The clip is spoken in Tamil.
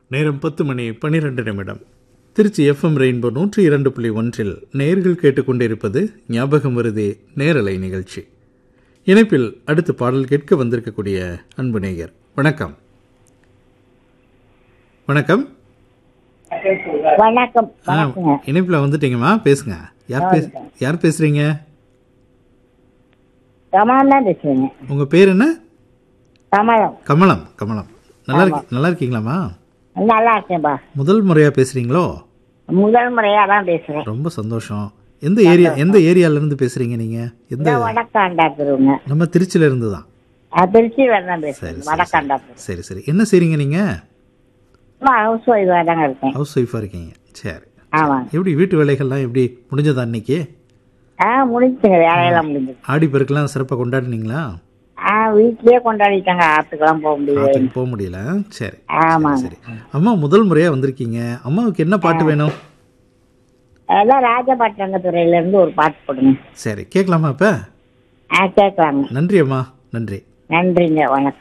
நேரம் பத்து மணி பனிரெண்டு நிமிடம் திருச்சி எஃப்எம் ரெயின்போ நூற்றி இரண்டு புள்ளி ஒன்றில் நேர்கள் கேட்டுக்கொண்டிருப்பது ஞாபகம் வருதே நேரலை நிகழ்ச்சி இணைப்பில் அடுத்து பாடல் கேட்க வந்திருக்கக்கூடிய அன்பு நேயர் வணக்கம் வணக்கம் வணக்கம் ஆ, வணக்கங்க இணைப்பில் வந்துட்டீங்கம்மா பேசுங்க யார் பேச யார் பேசுறீங்க கமலம் தான் பேசுறேங்க உங்க பேர் என்ன கமலம் கமலம் கமலம் நல்லா இருக்கு நல்லா இருக்கீங்களாம்மா நல்லா இருக்கேன்பா முதல் முறையா பேசுறீங்களோ முதல் முறையா தான் பேசுறேன் ரொம்ப சந்தோஷம் எந்த ஏரியா எந்த ஏரியால இருந்து பேசுறீங்க நீங்க எந்த இந்த வடக்காண்டாக்குறவங்க நம்ம திருச்சியில இருந்து தான் திருச்சியில தான் சரி பேசுறேன் சரி, வடக்காண்டாக்குறோம் சரி சரி என்ன செய்றீங்க நீங்க ஹவுஸ் ஒய்ஃபா தாங்க இருக்கேன் ஹவுஸ் ஒய்ஃபா இருக்கீங்க சரி ஆமாங்க எப்படி வீட்டு வேலைகள்லாம் எப்படி முடிஞ்சதா இன்னைக்கு ஆ முடிஞ்சுங்க வேலையெல்லாம் முடிஞ்சது ஆடி பெருக்கெல்லாம் சிறப்பாக கொண்டாடினீங்களா ஆ வீட்லயே கொண்டாடிட்டாங்க ஆத்துக்கெல்லாம் போக முடியாது ஆத்துக்கு போக முடியல சரி ஆமாங்க சரி அம்மா முதல் முறையா வந்திருக்கீங்க அம்மாவுக்கு என்ன பாட்டு வேணும் அதான் ராஜபாட்டங்கத்துறையில இருந்து ஒரு பாட்டு போடுங்க சரி கேட்கலாமா இப்ப ஆ கேட்கலாங்க நன்றி அம்மா நன்றி நன்றிங்க வணக்கம்